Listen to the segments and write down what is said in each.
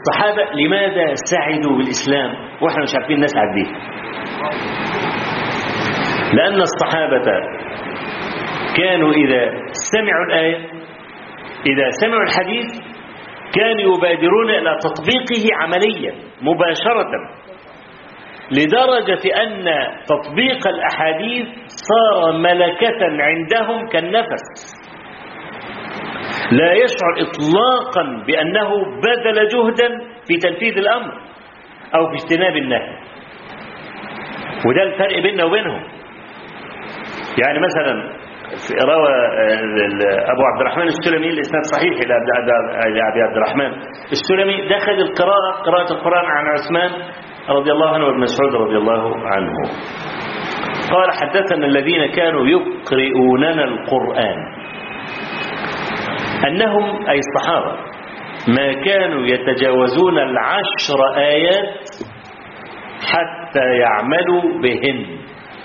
الصحابة لماذا سعدوا بالإسلام وإحنا مش عارفين نسعد به لأن الصحابة كانوا إذا سمعوا الآية إذا سمعوا الحديث كانوا يبادرون إلى تطبيقه عمليا مباشرة لدرجة أن تطبيق الأحاديث صار ملكة عندهم كالنفس لا يشعر إطلاقا بأنه بذل جهدا في تنفيذ الأمر أو في اجتناب النهي وده الفرق بيننا وبينهم يعني مثلا روى أبو عبد الرحمن السلمي الإسناد صحيح إلى أبي عبد الرحمن السلمي دخل القراءة قراءة القرآن عن عثمان رضي الله عنه وابن مسعود رضي الله عنه قال حدثنا الذين كانوا يقرؤوننا القرآن أنهم أي الصحابة ما كانوا يتجاوزون العشر آيات حتى يعملوا بهن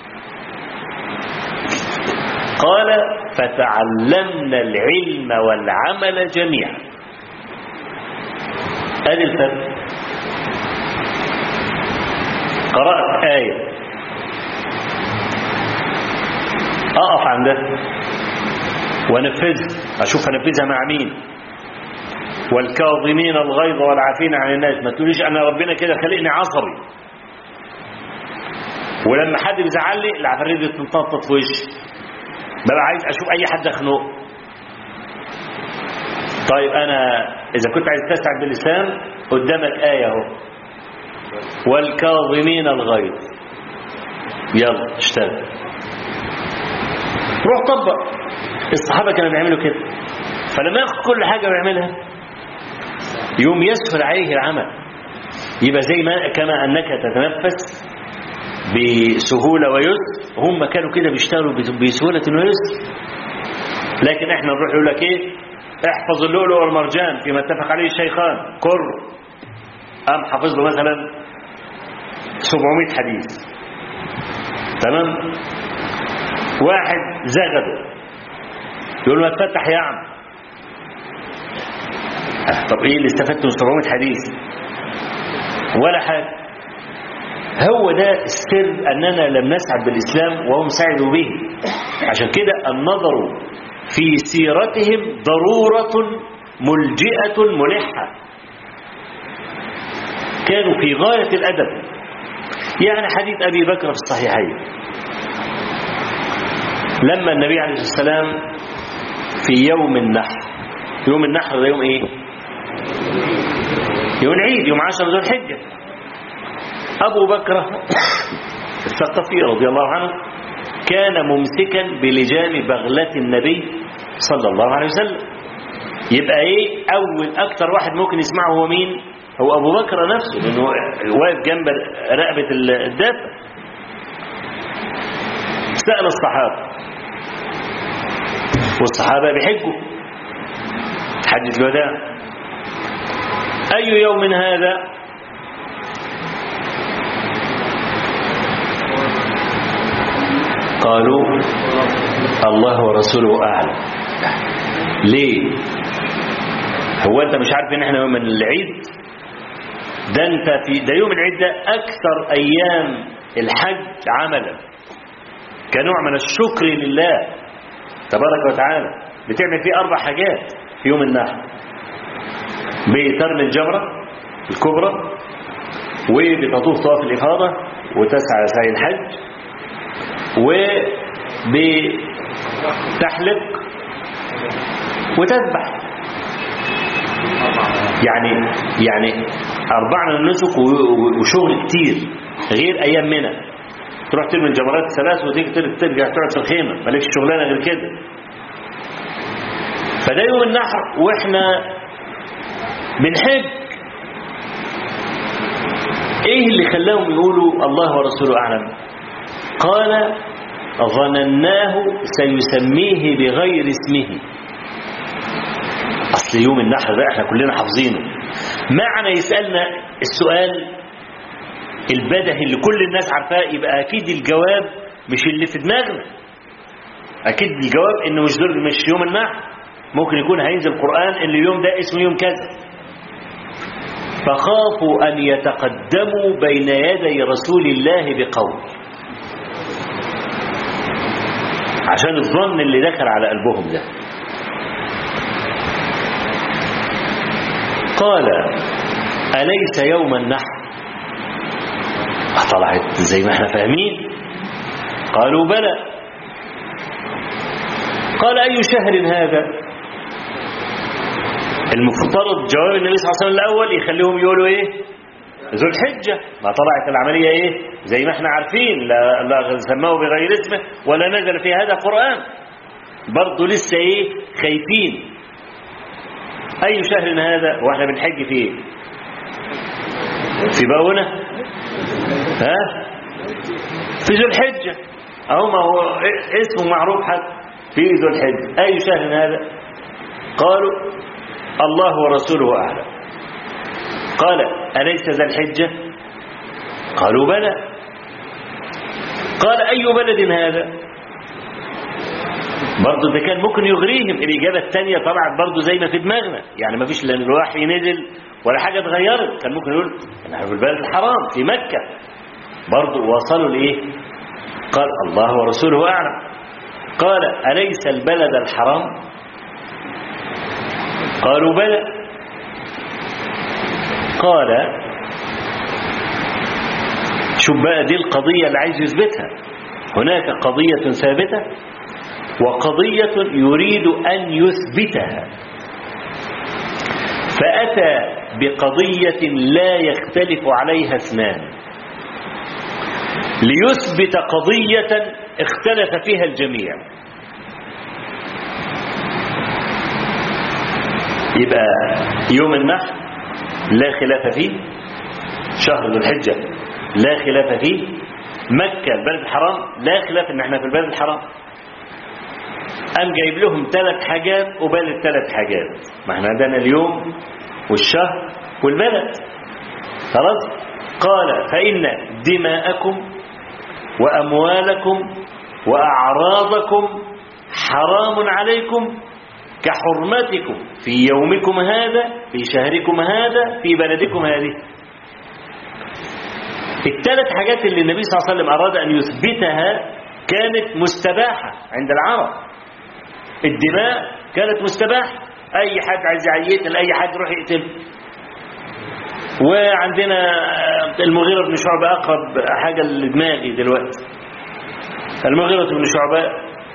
قال فتعلمنا العلم والعمل جميعا ادي الفرق قرأت آية أقف عندها وانفذها أشوف أنفذها مع مين والكاظمين الغيظ والعافين عن الناس ما تقوليش أنا ربنا كده خلقني عصبي ولما حد بيزعل لي العفاريت بتنطط في وشي ببقى عايز اشوف اي حد اخنقه طيب انا اذا كنت عايز تسعد باللسان قدامك ايه اهو والكاظمين الغيظ يلا اشتغل روح طبق الصحابه كانوا بيعملوا كده فلما ياخد كل حاجه ويعملها يوم يسهل عليه العمل يبقى زي ما كما انك تتنفس بسهولة ويسر هم كانوا كده بيشتغلوا بسهولة ويسر لكن احنا نروح يقول لك ايه احفظ اللؤلؤ والمرجان فيما اتفق عليه الشيخان كر قام حافظ له مثلا 700 حديث تمام واحد زغده يقول له اتفتح يا عم طب ايه اللي استفدته من 700 حديث ولا حاجه هو ده السر أننا لم نسعد بالإسلام وهم سعدوا به عشان كده النظر في سيرتهم ضرورة ملجئة ملحة كانوا في غاية الأدب يعني حديث أبي بكر في الصحيحين لما النبي عليه الصلاة والسلام في يوم النحر يوم النحر ده يوم ايه يوم العيد يوم عشر ذو الحجة أبو بكر الثقفي رضي الله عنه كان ممسكا بلجام بغلة النبي صلى الله عليه وسلم يبقى ايه اول اكتر واحد ممكن يسمعه هو مين هو ابو بكر نفسه لانه واقف جنب رقبة الدابة سأل الصحابة والصحابة بيحجوا حجة الوداع أي يوم هذا قالوا الله ورسوله أعلم ليه هو أنت مش عارف إن إحنا يوم العيد ده أنت في ده يوم العيد ده أكثر أيام الحج عملا كنوع من الشكر لله تبارك وتعالى بتعمل فيه أربع حاجات في يوم النحر بترمي الجمرة الكبرى وبتطوف طواف الإفاضة وتسعى سعي الحج وبتحلق وتذبح يعني يعني أربعة من النسك وشغل كتير غير أيام منى تروح ترمي الجمرات الثلاث وتيجي ترجع تقعد في الخيمة مالكش شغلانة غير كده فده يوم النحر واحنا بنحج ايه اللي خلاهم يقولوا الله ورسوله اعلم قال ظنناه سيسميه بغير اسمه اصل يوم النحر ده احنا كلنا حافظينه معنى يسألنا السؤال البدهي اللي كل الناس عارفاه يبقى اكيد الجواب مش اللي في دماغنا اكيد الجواب انه مش دول مش يوم النحر ممكن يكون هينزل القرآن اللي اليوم ده اسمه يوم كذا فخافوا أن يتقدموا بين يدي رسول الله بقول عشان الظن اللي دخل على قلبهم ده قال أليس يوم النحر طلعت زي ما احنا فاهمين قالوا بلى قال أي شهر هذا المفترض جواب النبي صلى الله عليه وسلم الأول يخليهم يقولوا إيه ذو الحجة ما طلعت العملية إيه زي ما احنا عارفين لا, لا سماه بغير اسمه ولا نزل في هذا قرآن برضه لسه إيه خايفين أي شهر هذا واحنا بنحج في إيه في باونة ها في ذو الحجة أهو ما هو اسمه معروف حتى في ذو الحجة أي شهر هذا قالوا الله ورسوله أعلم قال أليس ذا الحجة قالوا بلى قال أي بلد هذا برضه ده كان ممكن يغريهم الإجابة الثانية طلعت برضه زي ما في دماغنا يعني ما فيش لأن الوحي نزل ولا حاجة اتغيرت كان ممكن يقول نحن في البلد الحرام في مكة برضه وصلوا لإيه قال الله ورسوله أعلم قال أليس البلد الحرام قالوا بلى قال شوف بقى دي القضية اللي عايز يثبتها هناك قضية ثابتة وقضية يريد أن يثبتها فأتى بقضية لا يختلف عليها اثنان ليثبت قضية اختلف فيها الجميع يبقى يوم النحر لا خلاف فيه شهر ذو الحجة لا خلاف فيه مكة البلد الحرام لا خلاف ان احنا في البلد الحرام قام جايب لهم ثلاث حاجات وبال الثلاث حاجات ما احنا عندنا اليوم والشهر والبلد خلاص قال فإن دماءكم وأموالكم وأعراضكم حرام عليكم كحرمتكم في يومكم هذا في شهركم هذا في بلدكم هذه الثلاث حاجات اللي النبي صلى الله عليه وسلم أراد أن يثبتها كانت مستباحة عند العرب الدماء كانت مستباحة أي حد عايز يقتل أي حد يروح يقتل وعندنا المغيرة بن شعبة أقرب حاجة لدماغي دلوقتي المغيرة بن شعبة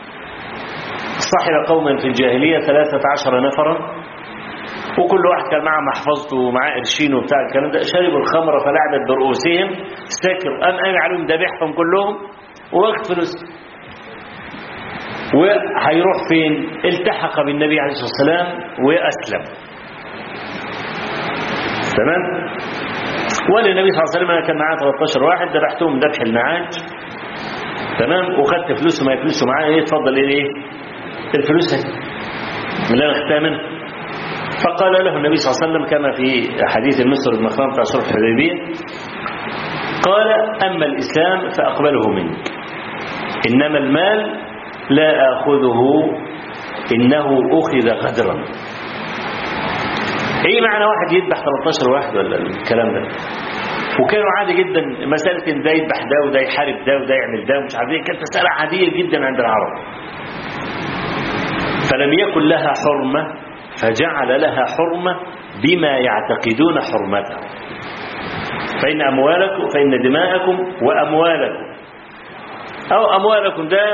صحب قوما في الجاهلية ثلاثة عشر نفرا وكل واحد كان معه محفظته ومعاه قرشين وبتاع الكلام ده شربوا الخمر فلعبت برؤوسهم سكروا قام قام عليهم ذبحهم كلهم وواخد فلوس وهيروح فين التحق بالنبي عليه الصلاة والسلام وأسلم تمام وللنبي صلى الله عليه وسلم أنا كان معاه 13 واحد ذبحتهم ذبح المعاج تمام وخدت فلوسه ما فلوسه معاه ايه اتفضل ايه ايه الفلوس اللي انا اخدتها منه فقال له النبي صلى الله عليه وسلم كما في حديث المسر بن مخرام بتاع صلح الحديبيه قال اما الاسلام فاقبله منك انما المال لا اخذه انه اخذ غدرا ايه معنى واحد يذبح 13 واحد ولا الكلام ده وكانوا عادي جدا مسألة ان ده يذبح ده وده يحارب ده وده يعمل ده ومش عارف ايه كانت مسألة عادية جدا عند العرب فلم يكن لها حرمة فجعل لها حرمة بما يعتقدون حرمتها فإن أموالكم فإن دماءكم وأموالكم أو أموالكم ده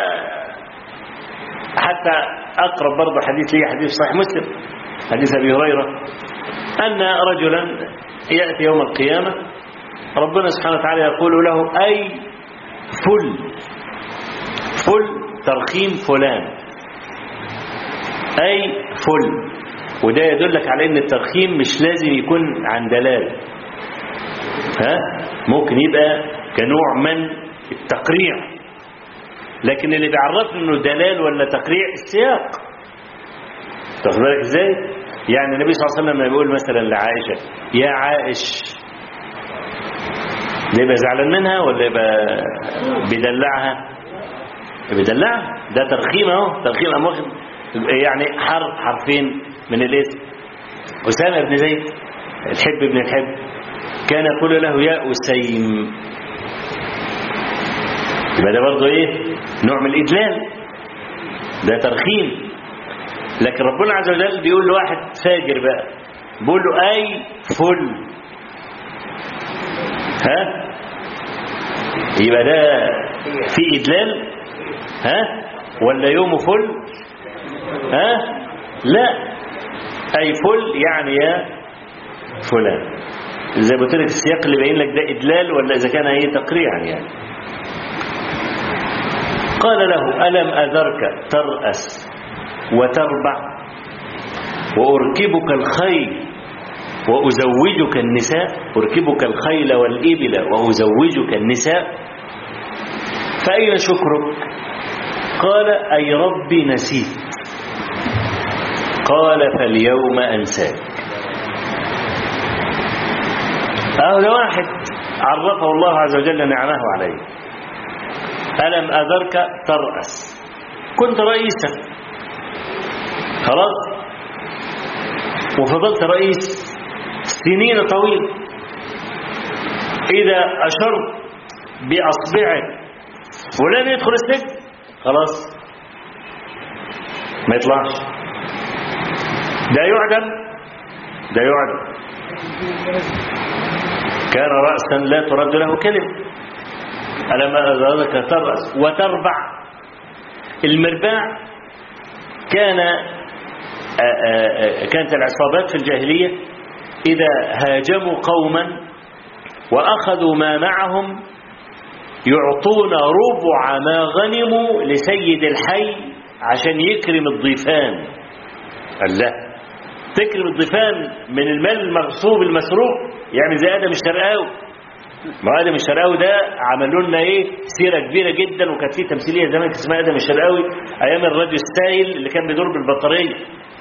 حتى أقرب برضه حديث لي حديث صحيح مسلم حديث أبي هريرة أن رجلا يأتي يوم القيامة ربنا سبحانه وتعالى يقول له أي فل فل ترخيم فلان أي فل وده يدلك على ان الترخيم مش لازم يكون عن دلال ها ممكن يبقى كنوع من التقريع لكن اللي بيعرفنا انه دلال ولا تقريع السياق تاخد بالك ازاي يعني النبي صلى الله عليه وسلم لما بيقول مثلا لعائشه يا عائش يبقى زعلان منها ولا يبقى بيدلعها بيدلعها ده ترخيم اهو ترخيم أم واخد يعني حرف حرفين من الاسم أسامة بن زيد الحب ابن الحب كان يقول له يا أسيم يبقى ده برضه ايه نوع من الإدلال ده ترخيم لكن ربنا عز وجل بيقول لواحد فاجر بقى بيقول له أي فل ها يبقى ده في إدلال ها ولا يوم فل ها لا أي فل يعني يا فلان زي ما قلت لك السياق اللي باين لك ده إدلال ولا إذا كان هي تقريعا يعني قال له ألم أذرك ترأس وتربع وأركبك الخيل وأزوجك النساء أركبك الخيل والإبل وأزوجك النساء فأين شكرك قال أي ربي نسيت قال فاليوم أنساك هذا واحد عرفه الله عز وجل نعمه عليه ألم أذرك ترأس كنت رئيسا خلاص وفضلت رئيس سنين طويلة إذا أشرت بأصبعك ولم يدخل السجن خلاص ما يطلعش ده يعدم ده يعدم كان رأسا لا ترد له كلمة ألم أذلك ترأس وتربع المرباع كان آآ آآ كانت العصابات في الجاهلية إذا هاجموا قوما وأخذوا ما معهم يعطون ربع ما غنموا لسيد الحي عشان يكرم الضيفان قال لا تكرم الضيفان من المال المغصوب المسروق يعني زي ادم الشرقاوي ما ادم الشرقاوي ده عملوا لنا ايه سيره كبيره جدا وكانت في تمثيليه زمان كانت اسمها ادم الشرقاوي ايام الراديو ستايل اللي كان بيدور بالبطاريه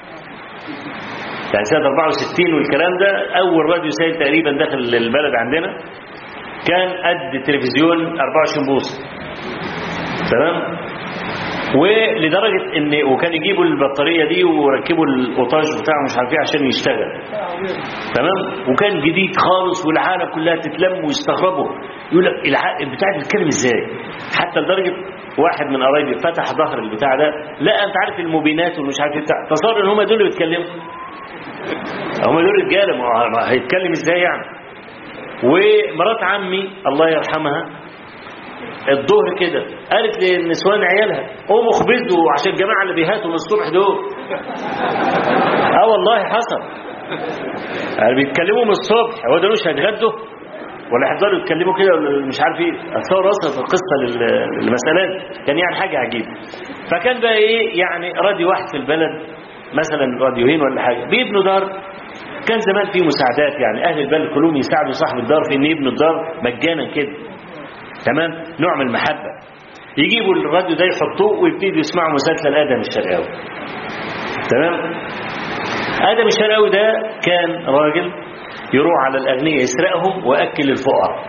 يعني سنه 64 والكلام ده اول راديو ستايل تقريبا داخل البلد عندنا كان قد تلفزيون 24 بوصه تمام ولدرجة ان وكان يجيبوا البطارية دي وركبوا القطاج بتاعه مش عارف ايه عشان يشتغل تمام وكان جديد خالص والعالم كلها تتلم ويستغربوا يقول لك البتاع ده بيتكلم ازاي حتى لدرجة واحد من قرايبي فتح ظهر البتاع ده لا انت عارف المبينات ومش عارف ايه بتاع تصور ان هم دول اللي بيتكلموا هم دول رجاله ما هيتكلم ازاي يعني ومرات عمي الله يرحمها الظهر كده قالت للنسوان عيالها قوموا اخبزوا عشان الجماعه اللي بيهاتوا من الصبح دول اه والله حصل يعني بيتكلموا من الصبح هو دول مش هيتغدوا ولا هيفضلوا يتكلموا كده ولا مش عارف ايه اتصور اصلا القصه للمساله دي كان يعني حاجه عجيبه فكان بقى ايه يعني راديو واحد في البلد مثلا راديوهين ولا حاجه بيبنوا دار كان زمان في مساعدات يعني اهل البلد كلهم يساعدوا صاحب الدار في ان يبنوا الدار مجانا كده تمام نوع من المحبة يجيبوا الراديو ده يحطوه ويبتدوا يسمعوا مسلسل آدم الشرقاوي تمام آدم الشرقاوي ده كان راجل يروح على الأغنياء يسرقهم وأكل الفقراء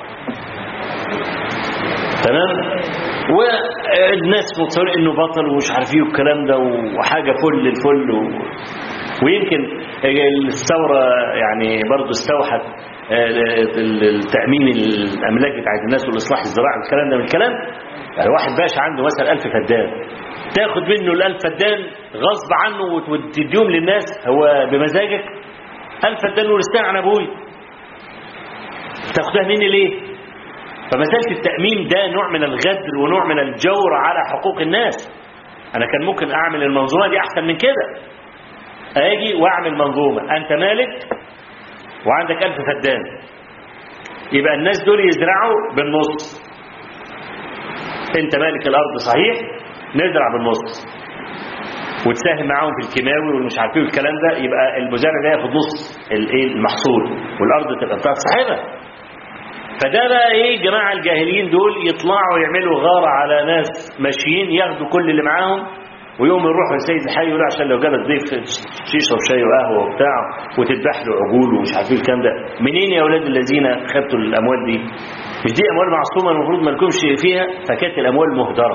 تمام والناس متصورين انه بطل ومش عارف ايه والكلام ده وحاجه فل الفل و... ويمكن الثوره يعني برضه استوحت التأمين الأملاك بتاعت الناس والإصلاح الزراعي والكلام ده من الكلام يعني واحد باشا عنده مثلا ألف فدان تاخد منه الألف فدان غصب عنه وتديهم للناس هو بمزاجك ألف فدان ورثتها عن أبوي تاخدها مني ليه فمسألة التأمين ده نوع من الغدر ونوع من الجور على حقوق الناس أنا كان ممكن أعمل المنظومة دي أحسن من كده أجي وأعمل منظومة أنت مالك وعندك ألف فدان يبقى الناس دول يزرعوا بالنص انت مالك الأرض صحيح نزرع بالنص وتساهم معاهم في الكيماوي والمش عارف ايه والكلام ده يبقى المزارع ده ياخد نص الايه المحصول والارض تبقى بتاعت صاحبها فده بقى ايه جماعه الجاهليين دول يطلعوا يعملوا غاره على ناس ماشيين ياخدوا كل اللي معاهم ويوم يروحوا لسيد الحي يقولوا عشان لو جالك ضيف يشرب شاي وقهوه وبتاع وتذبح له عجول ومش عارفين الكلام ده منين يا اولاد الذين خدتوا الاموال دي مش دي اموال معصومه المفروض ما لكمش فيها فكانت الاموال مهدره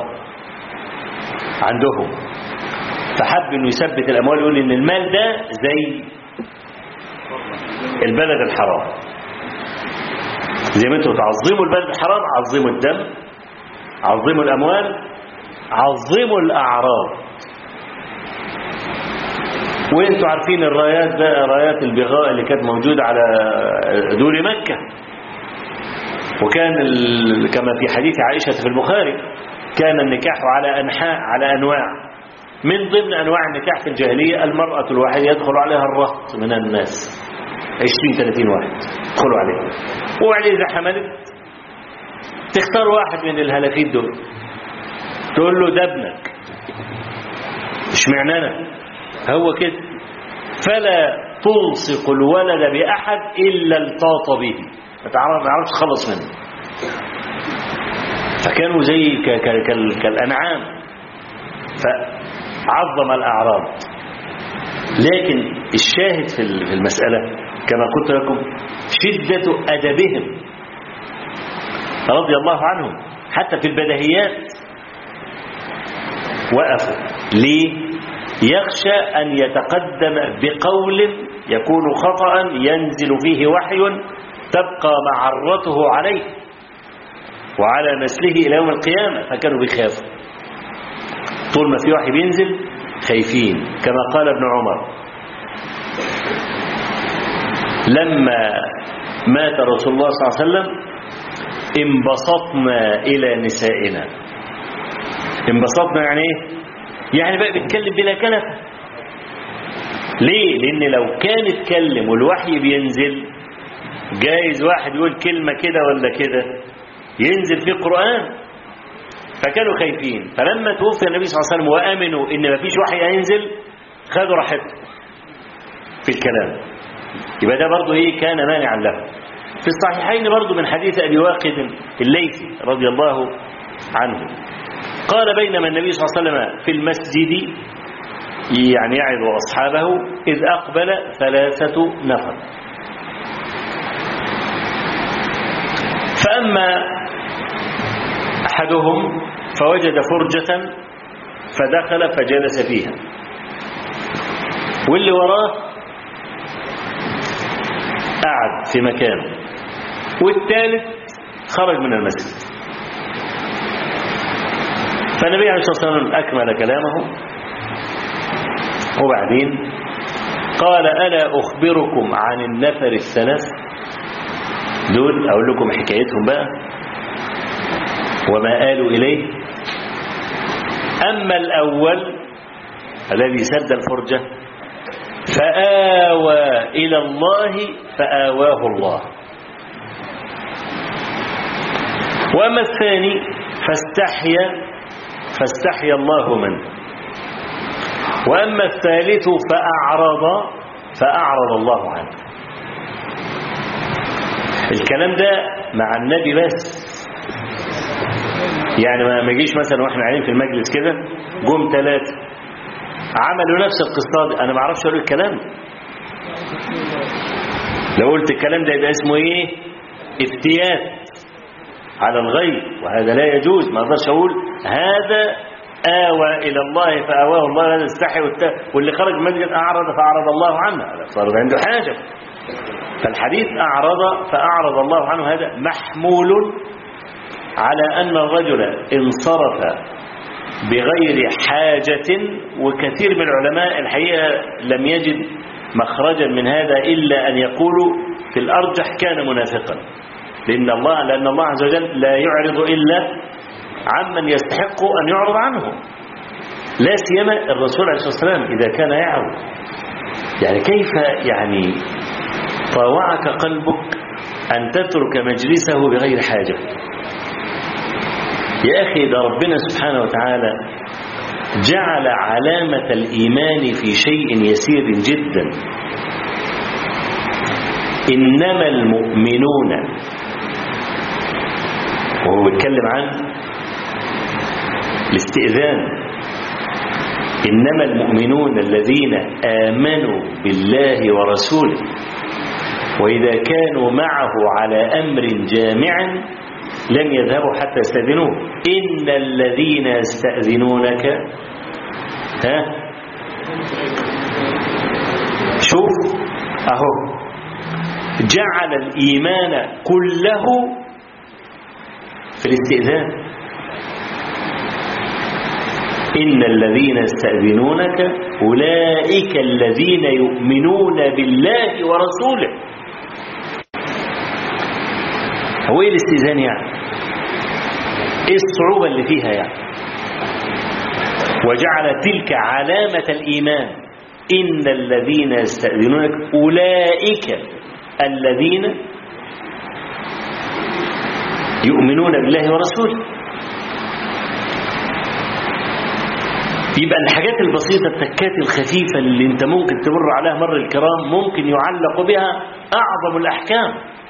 عندهم فحب انه يثبت الاموال يقول ان المال ده زي البلد الحرام زي ما انتم تعظموا البلد الحرام عظموا الدم عظموا الأموال عظموا الأعراض وانتوا عارفين الرايات بقى رايات البغاء اللي كانت موجودة على دور مكة وكان ال... كما في حديث عائشة في البخاري كان النكاح على أنحاء على أنواع من ضمن أنواع النكاح في الجاهلية المرأة الواحدة يدخل عليها الرهط من الناس 20 30 واحد يدخلوا عليها وبعدين إذا حملت تختار واحد من الهلافيت دول تقول له ده ابنك اشمعنى انا هو كده فلا تلصق الولد بأحد إلا التاط به ما تعرفش تخلص منه فكانوا زي ك ك ك كالأنعام فعظم الأعراض لكن الشاهد في المسألة كما قلت لكم شدة أدبهم رضي الله عنهم حتى في البدهيات وقفوا ليه يخشى أن يتقدم بقول يكون خطأ ينزل فيه وحي تبقى معرته عليه وعلى نسله إلى يوم القيامة فكانوا بيخافوا طول ما في وحي بينزل خايفين كما قال ابن عمر لما مات رسول الله صلى الله عليه وسلم انبسطنا إلى نسائنا انبسطنا يعني ايه يعني بقى بيتكلم بلا كلف ليه لان لو كان اتكلم والوحي بينزل جايز واحد يقول كلمة كده ولا كده ينزل في القرآن فكانوا خايفين فلما توفي النبي صلى الله عليه وسلم وآمنوا ان مفيش وحي هينزل خدوا راحتهم في الكلام يبقى ده برضه ايه كان مانعا له في الصحيحين برضه من حديث ابي واقد الليثي رضي الله عنه قال بينما النبي صلى الله عليه وسلم في المسجد يعني يعظ أصحابه إذ أقبل ثلاثة نفر فأما أحدهم فوجد فرجة فدخل فجلس فيها واللي وراه قعد في مكانه والثالث خرج من المسجد فالنبي عليه الصلاة والسلام أكمل كلامه وبعدين قال ألا أخبركم عن النفر الثلاث دول أقول لكم حكايتهم بقى وما آلوا إليه أما الأول الذي سد الفرجة فآوى إلى الله فآواه الله وأما الثاني فاستحيا فاستحيا الله منه وأما الثالث فأعرض فأعرض الله عنه الكلام ده مع النبي بس يعني ما يجيش مثلا واحنا قاعدين في المجلس كده جم ثلاثة عملوا نفس القصة دي أنا ما اعرفش أقول الكلام لو قلت الكلام ده يبقى اسمه إيه افتيات على الغيب وهذا لا يجوز ما اقدرش اقول هذا آوى إلى الله فآواه الله هذا استحي واللي خرج من المسجد أعرض فأعرض الله عنه هذا صار عنده حاجة فالحديث أعرض فأعرض الله عنه هذا محمول على أن الرجل انصرف بغير حاجة وكثير من العلماء الحقيقة لم يجد مخرجا من هذا إلا أن يقولوا في الأرجح كان منافقا لأن الله لأن الله عز وجل لا يعرض إلا عمن يستحق أن يعرض عنه لا سيما الرسول عليه الصلاة والسلام إذا كان يعرض يعني كيف يعني طاوعك قلبك أن تترك مجلسه بغير حاجة يا أخي ده ربنا سبحانه وتعالى جعل علامة الإيمان في شيء يسير جدا إنما المؤمنون وهو بيتكلم عن الاستئذان إنما المؤمنون الذين آمنوا بالله ورسوله وإذا كانوا معه على أمر جامع لم يذهبوا حتى يستأذنوه إن الذين يستأذنونك ها شوف أهو جعل الإيمان كله في الاستئذان إن الذين يستأذنونك أولئك الذين يؤمنون بالله ورسوله هو إيه الاستئذان يعني إيه الصعوبة اللي فيها يعني وجعل تلك علامة الإيمان إن الذين يستأذنونك أولئك الذين يؤمنون بالله ورسوله يبقى الحاجات البسيطة التكات الخفيفة اللي انت ممكن تمر عليها مر الكرام ممكن يعلق بها أعظم الأحكام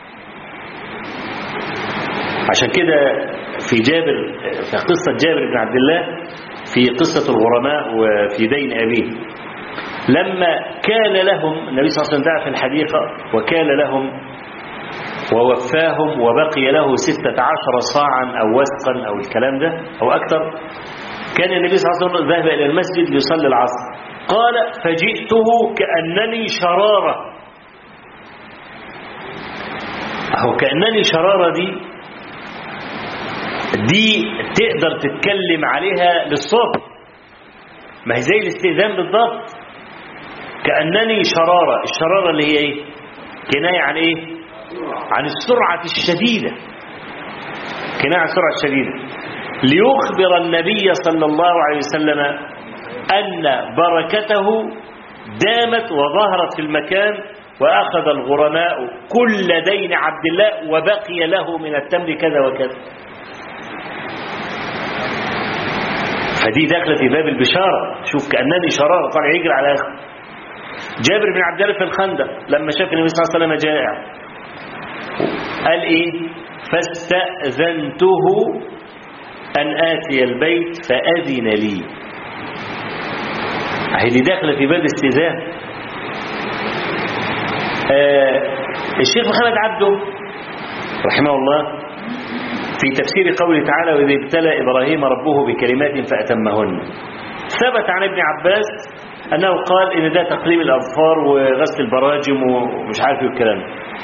عشان كده في جابر في قصة جابر بن عبد الله في قصة الغرماء وفي دين أبيه لما كان لهم النبي صلى الله عليه وسلم دعا في الحديقة وكان لهم ووفاهم وبقي له ستة عشر صاعا أو وسقا أو الكلام ده أو أكثر كان النبي صلى الله عليه وسلم ذهب إلى المسجد ليصلي العصر قال فجئته كأنني شرارة أو كأنني شرارة دي دي تقدر تتكلم عليها للصبح ما هي زي الاستئذان بالضبط كأنني شرارة الشرارة اللي هي ايه كناية عن ايه عن السرعة الشديدة كناية عن السرعة الشديدة ليخبر النبي صلى الله عليه وسلم أن بركته دامت وظهرت في المكان وأخذ الغرماء كل دين عبد الله وبقي له من التمر كذا وكذا فدي داخله في باب البشارة شوف كأنني شرارة طالع يجري على أخر جابر بن عبد الله في الخندق لما شاف النبي صلى الله عليه وسلم جائع قال إيه فاستأذنته أن آتي البيت فأذن لي هي دي داخله في باب استئذان آه الشيخ محمد عبده رحمه الله في تفسير قوله تعالى وإذ ابتلى إبراهيم ربه بكلمات فأتمهن ثبت عن ابن عباس أنه قال إن ده تقليم الأظفار وغسل البراجم ومش عارف ايه الكلام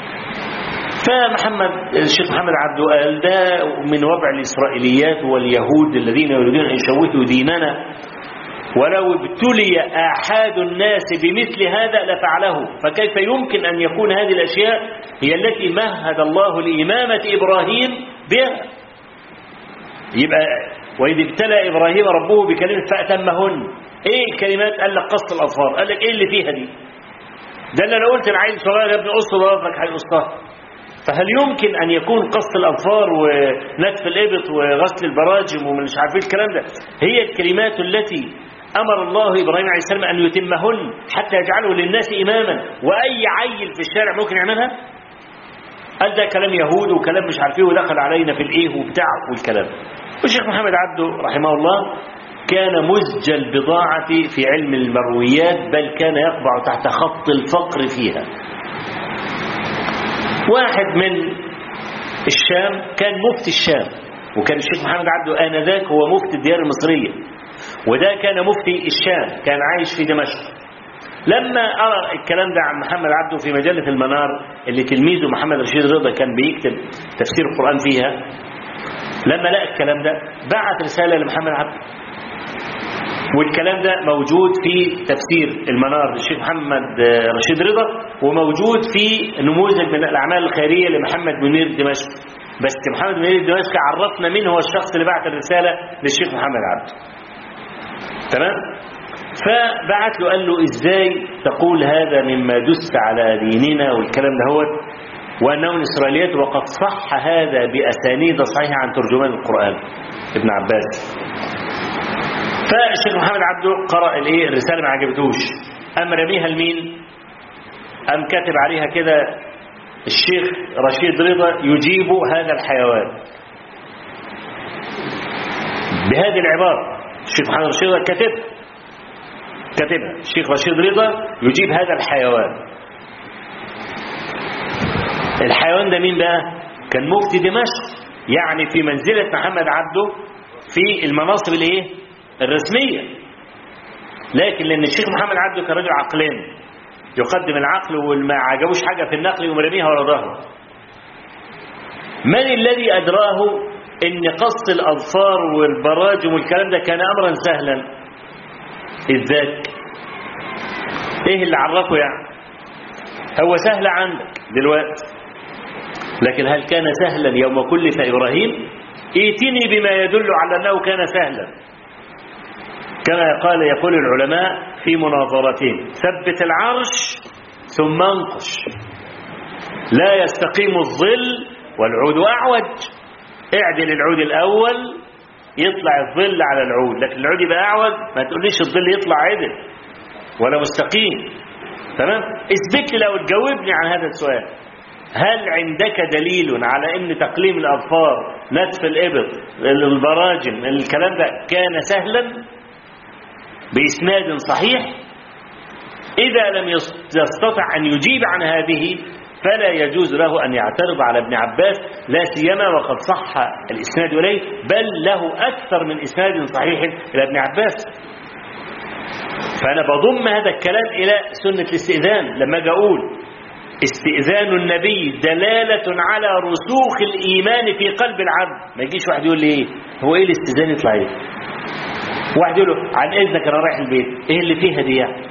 فمحمد الشيخ محمد عبده قال ده من وضع الإسرائيليات واليهود الذين يريدون أن يشوهوا ديننا ولو ابتلي آحاد الناس بمثل هذا لفعله فكيف يمكن أن يكون هذه الأشياء هي التي مهد الله لإمامة إبراهيم بها يبقى وإذ ابتلى إبراهيم ربه بكلمة فأتمهن إيه الكلمات قال لك قص الأظفار قال لك إيه اللي فيها دي ده اللي أنا قلت العيل صغير يا ابني قص ضوافرك هيقصها فهل يمكن أن يكون قص الأظفار ونتف الإبط وغسل البراجم ومش عارفين الكلام ده هي الكلمات التي أمر الله إبراهيم عليه السلام أن يتمهن حتى يجعله للناس إماما وأي عيل في الشارع ممكن يعملها قال ده كلام يهود وكلام مش عارفين ودخل علينا في الإيه وبتاع والكلام والشيخ محمد عبده رحمه الله كان مزج البضاعة في علم المرويات بل كان يقبع تحت خط الفقر فيها واحد من الشام كان مفتي الشام وكان الشيخ محمد عبده آنذاك هو مفتي الديار المصرية وده كان مفتي الشام كان عايش في دمشق لما أرى الكلام ده عن محمد عبده في مجلة المنار اللي تلميذه محمد رشيد رضا كان بيكتب تفسير القرآن فيها لما لقى الكلام ده بعت رسالة لمحمد عبده والكلام ده موجود في تفسير المنار للشيخ محمد رشيد رضا وموجود في نموذج من الأعمال الخيرية لمحمد منير دمشق بس محمد منير دمشق عرفنا مين هو الشخص اللي بعت الرسالة للشيخ محمد عبده تمام فبعت له قال له ازاي تقول هذا مما دست على ديننا والكلام ده هو وانه من اسرائيليات وقد صح هذا باسانيد صحيحه عن ترجمان القران ابن عباس فالشيخ محمد عبده قرأ الايه الرسالة ما عجبتوش قام رميها لمين قام كاتب عليها كده الشيخ رشيد رضا يجيب هذا الحيوان بهذه العبارة الشيخ محمد رشيد رضا كاتبها كاتبها الشيخ رشيد رضا يجيب هذا الحيوان الحيوان ده مين بقى كان مفتي دمشق يعني في منزلة محمد عبده في المناصب الايه الرسمية لكن لأن الشيخ محمد عبده كان رجل عقلاني يقدم العقل وما عجبوش حاجة في النقل يقوم رميها ورا ظهره من الذي أدراه ان قص الأظفار والبراجم والكلام ده كان أمرا سهلا الذات ايه اللي عرفه يعني هو سهل عندك دلوقتي لكن هل كان سهلا يوم كلف إبراهيم ائتني بما يدل على أنه كان سهلا كما قال يقول العلماء في مناظرتهم ثبت العرش ثم انقش لا يستقيم الظل والعود أعوج اعدل العود الأول يطلع الظل على العود لكن العود يبقى أعوج ما تقوليش الظل يطلع عدل ولا مستقيم تمام اثبت لي لو تجاوبني عن هذا السؤال هل عندك دليل على ان تقليم الاظفار نتف الابط البراجم الكلام ده كان سهلا باسناد صحيح اذا لم يستطع ان يجيب عن هذه فلا يجوز له ان يعترض على ابن عباس لا سيما وقد صح الاسناد اليه بل له اكثر من اسناد صحيح الى ابن عباس فانا بضم هذا الكلام الى سنه الاستئذان لما اجي اقول استئذان النبي دلالة على رسوخ الإيمان في قلب العبد ما يجيش واحد يقول لي إيه هو إيه الاستئذان يطلع إيه واحد يقول له عن إذنك أنا رايح البيت إيه اللي فيها دي يعني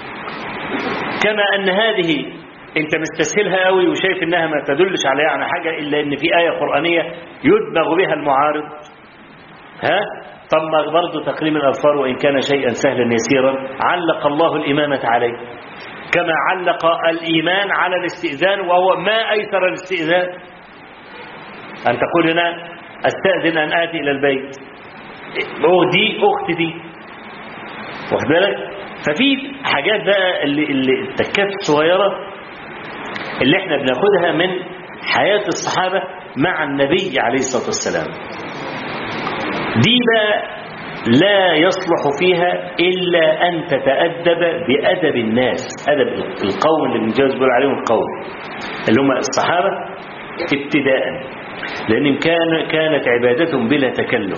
كما أن هذه أنت مستسهلها قوي وشايف إنها ما تدلش على يعني حاجة إلا إن في آية قرآنية يدمغ بها المعارض ها طب برضه تقليم الأظفار وإن كان شيئا سهلا يسيرا علق الله الإمامة عليه كما علق الإيمان على الاستئذان وهو ما أيسر الاستئذان أن تقول هنا أستأذن أن آتي إلى البيت دي أخت دي واخد بالك ففي حاجات بقى اللي, اللي التكات الصغيرة اللي احنا بناخدها من حياة الصحابة مع النبي عليه الصلاة والسلام دي بقى لا يصلح فيها إلا أن تتأدب بأدب الناس أدب القوم اللي بنجاوز بيقول عليهم القوم اللي هم الصحابة ابتداء لأن كان كانت عبادتهم بلا تكلف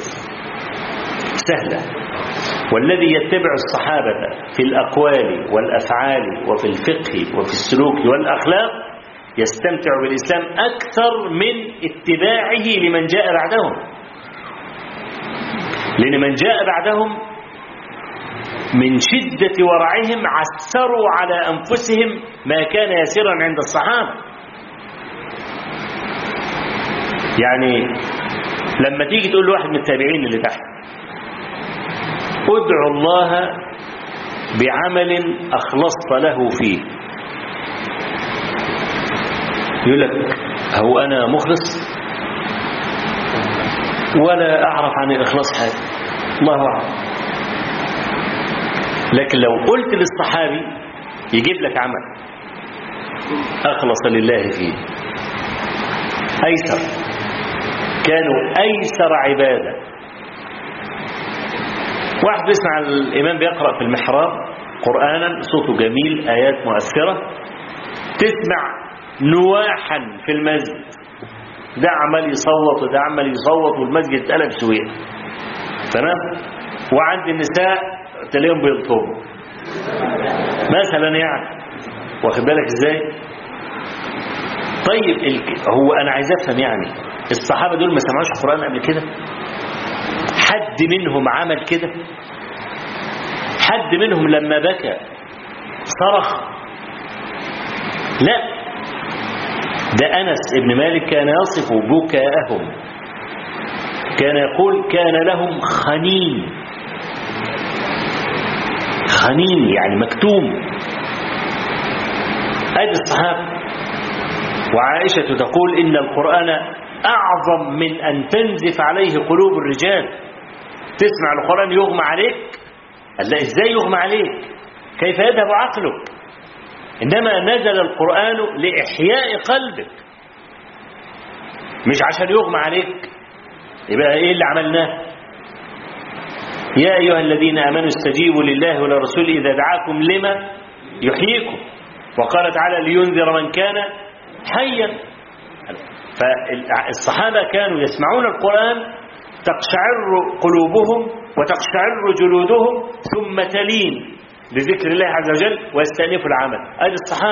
سهلة والذي يتبع الصحابة في الأقوال والأفعال وفي الفقه وفي السلوك والأخلاق يستمتع بالإسلام أكثر من اتباعه لمن جاء بعدهم لأن من جاء بعدهم من شدة ورعهم عسروا على أنفسهم ما كان يسيرا عند الصحابة يعني لما تيجي تقول لواحد من التابعين اللي تحت ادعو الله بعمل أخلصت له فيه يقول لك هو أنا مخلص ولا أعرف عن الإخلاص حاجة الله أعلم لكن لو قلت للصحابي يجيب لك عمل أخلص لله فيه أيسر كانوا أيسر عبادة واحد بيسمع الإمام بيقرأ في المحراب قرآنا صوته جميل آيات مؤثرة تسمع نواحا في المسجد ده عمال يصوت وده عمال يصوت والمسجد اتقلب سوية تمام وعند النساء تلاقيهم بيلطموا مثلا يعني واخد بالك ازاي طيب هو انا عايز افهم يعني الصحابه دول ما سمعوش القران قبل كده حد منهم عمل كده حد منهم لما بكى صرخ لا ده أنس ابن مالك كان يصف بكاءهم كان يقول كان لهم خنين خنين يعني مكتوم هذه الصحابة وعائشة تقول إن القرآن أعظم من أن تنزف عليه قلوب الرجال تسمع القرآن يغمى عليك قال لا إزاي يغمى عليك كيف يذهب عقلك إنما نزل القرآن لإحياء قلبك مش عشان يغمى عليك يبقى إيه اللي عملناه يا أيها الذين آمنوا استجيبوا لله ولرسوله إذا دعاكم لما يحييكم وقال تعالى لينذر من كان حيا فالصحابة كانوا يسمعون القرآن تقشعر قلوبهم وتقشعر جلودهم ثم تلين لذكر الله عز وجل ويستأنفوا العمل ادي الصحابة